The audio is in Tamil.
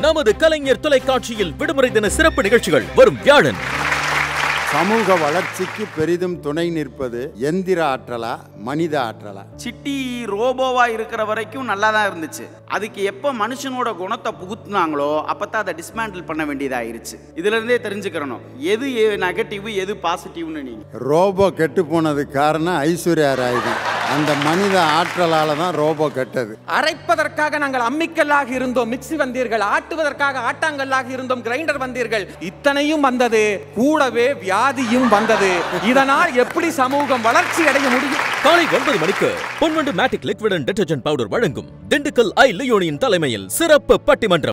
நமது கலைஞர் தொலைக்காட்சியில் விடுமுறை தின சிறப்பு நிகழ்ச்சிகள் வரும் வியாழன் சமூக வளர்ச்சிக்கு பெரிதும் துணை நிற்பது எந்திர ஆற்றலா மனித ஆற்றலா சிட்டி ரோபோவா இருக்கிற வரைக்கும் நல்லா தான் இருந்துச்சு அதுக்கு எப்போ மனுஷனோட குணத்தை புகுத்துனாங்களோ அப்பதான் அதை டிஸ்மேண்டில் பண்ண வேண்டியதாயிருச்சு இதுல இருந்தே தெரிஞ்சுக்கிறணும் எது நெகட்டிவ் எது பாசிட்டிவ்னு நீங்க ரோபோ கெட்டு போனதுக்கு காரணம் ஐஸ்வர்யா ராய் தான் அந்த மனித ஆற்றலால தான் ரோபோ கெட்டது அரைப்பதற்காக நாங்கள் அம்மிக்கல்லாக இருந்தோம் மிக்ஸி வந்தீர்கள் ஆட்டுவதற்காக ஆட்டாங்கல்லாக இருந்தோம் கிரைண்டர் வந்தீர்கள் இத்தனையும் வந்தது கூடவே வியாதியும் வந்தது இதனால் எப்படி சமூகம் வளர்ச்சி அடைய முடியும் காலை ஒன்பது மணிக்கு Ponvandu matic liquid and detergent powder வழங்கும் திண்டுக்கல் ஐ லியோனியின் தலைமையில் சிறப்பு பட்டிமன்றம்